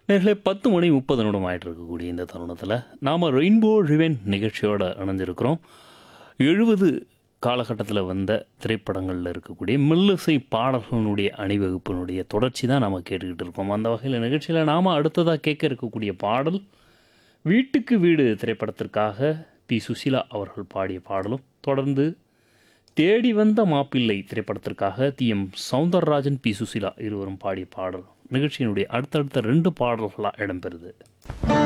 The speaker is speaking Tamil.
நேர்களே பத்து மணி முப்பது நிமிடம் ஆயிட்டு இருக்கக்கூடிய இந்த தருணத்தில் நாம் ரெயின்போ ரிவென் நிகழ்ச்சியோட இணைஞ்சிருக்கிறோம் எழுபது காலகட்டத்தில் வந்த திரைப்படங்களில் இருக்கக்கூடிய மெல்லிசை பாடல்களுடைய அணிவகுப்பினுடைய தொடர்ச்சி தான் நாம் கேட்டுக்கிட்டு இருக்கோம் அந்த வகையில் நிகழ்ச்சியில் நாம் அடுத்ததாக கேட்க இருக்கக்கூடிய பாடல் வீட்டுக்கு வீடு திரைப்படத்திற்காக பி சுசீலா அவர்கள் பாடிய பாடலும் தொடர்ந்து தேடி வந்த மாப்பிள்ளை திரைப்படத்திற்காக T M Soundararajan P Susheela இருவரும் பாடிய பாடல் நிகழ்ச்சியினுடைய அடுத்தடுத்த ரெண்டு பாடல்களாக இடம்பெறுது